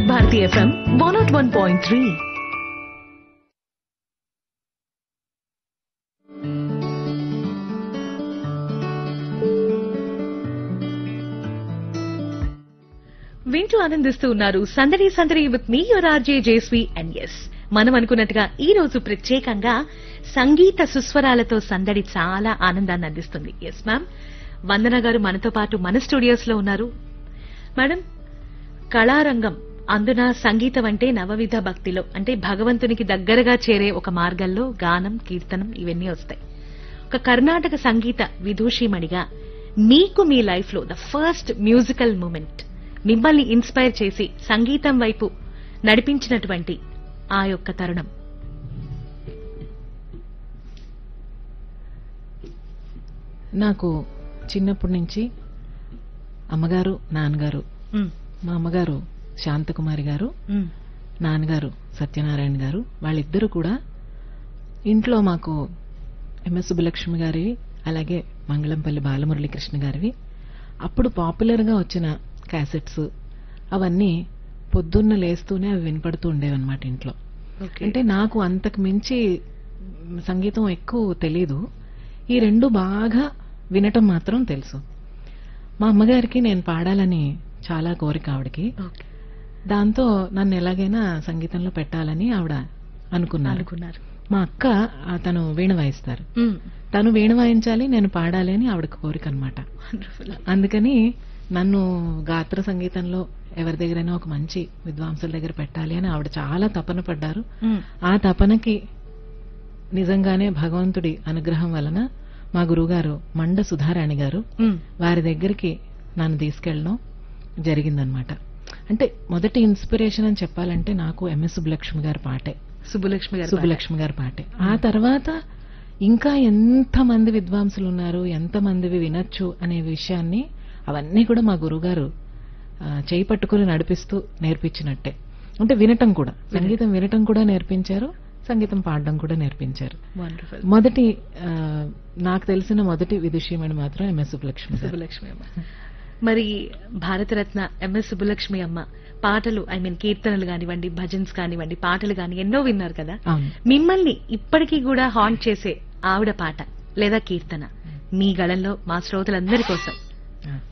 Bharati FM one not one point three వింటూ ఆనందిస్తూ ఉన్నారు సందడి సందడి with me your RJ Jeswi and yes మనం అనుకున్నట్టుగా ఈ రోజు ప్రత్యేకంగా సంగీత సుస్వరాలతో సందడి చాలా ఆనందాన్ని అందిస్తుంది ఎస్ మ్యామ్ వందన గారు మనతో పాటు మన స్టూడియోస్ లో ఉన్నారు మేడం కళారంగం అందున సంగీతం అంటే నవవిధ భక్తిలో అంటే భగవంతునికి దగ్గరగా చేరే ఒక మార్గంలో గానం కీర్తనం ఇవన్నీ వస్తాయి ఒక కర్ణాటక సంగీత విదూషిమణిగా మీకు మీ లైఫ్ లో ద ఫస్ట్ మ్యూజికల్ మూమెంట్ మిమ్మల్ని ఇన్స్పైర్ చేసి సంగీతం వైపు నడిపించినటువంటి ఆ యొక్క తరుణం నాకు చిన్నప్పటి నుంచి అమ్మగారు నాన్నగారు మ్, మా అమ్మగారు శాంతకుమారి గారు మ్, నాన్నగారు సత్యనారాయణ గారు వాళ్ళిద్దరూ కూడా ఇంట్లో మాకు ఎంఎస్ సుబ్బలక్ష్మి గారివి అలాగే మంగళంపల్లి బాలమురళీకృష్ణ గారివి అప్పుడు పాపులర్గా వచ్చిన క్యాసెట్స్ అవన్నీ పొద్దున్న లేస్తూనే అవి వినపడుతూ ఉండేవన్నమాట ఇంట్లో ఓకే. అంటే నాకు అంతకు మించి మ్, సంగీతం ఎక్కువ తెలీదు ఈ రెండు బాగా వినటం మాత్రం తెలుసు మా అమ్మగారికి నేను పాడాలని చాలా కోరిక ఆవిడకి ఓకే. దాంతో నన్ను ఎలాగైనా సంగీతంలో పెట్టాలని ఆవిడ అనుకున్నారు అనుకున్నారు మా అక్క ఆ, తను వీణ వాయిస్తారు మ్, తను వీణ వాయించాలి నేను పాడాలి అని ఆవిడకి కోరిక అనమాట wonderful. అందుకని నన్ను గాత్ర సంగీతంలో ఎవరి దగ్గరైనా ఒక మంచి విద్వాంసుల దగ్గర పెట్టాలి అని ఆవిడ చాలా తపన పడ్డారు మ్, ఆ తపనకి నిజంగానే భగవంతుడి అనుగ్రహం వలన మా గురువుగారు మండ సుధారాణి గారు మ్, వారి దగ్గరికి నన్ను తీసుకెళ్ళడం జరిగిందనమాట అంటే మొదటి ఇన్స్పిరేషన్ అని చెప్పాలంటే నాకు ఎంఎస్ సుబ్బలక్ష్మి గారి పాటే సుబ్బలక్ష్మి గారు సుబ్బలక్ష్మి గారి పాటే ఆ తర్వాత ఇంకా ఎంత మంది విద్వాంసులు ఉన్నారు ఎంత మందివి వినొచ్చు అనే విషయాన్ని అవన్నీ కూడా మా గురుగారు ఆ, చేయి పట్టుకుని నడిపిస్తూ నేర్పించినట్టే అంటే వినటం కూడా సంగీతం వినటం కూడా నేర్పించారు సంగీతం పాడడం కూడా నేర్పించారు వండర్ఫుల్ మొదటి ఆ, నాకు తెలిసిన మొదటి విదుషీమణి మాత్రం ఎంఎస్ సుబ్బలక్ష్మి గారు సుబ్బలక్ష్మి అమ్మ మరి భారతరత్న ఎంఎస్ సుబ్బలక్ష్మి అమ్మ పాటలు ఐ మీన్ కీర్తనలు కానివ్వండి భజన్స్ కానివ్వండి పాటలు కాని ఎన్నో విన్నారు కదా అవును మిమ్మల్ని ఇప్పటికీ కూడా హాంట్ చేసే ఆవిడ పాట లేదా కీర్తన మీ గళంలో మా శ్రోతలందరి కోసం ఆ.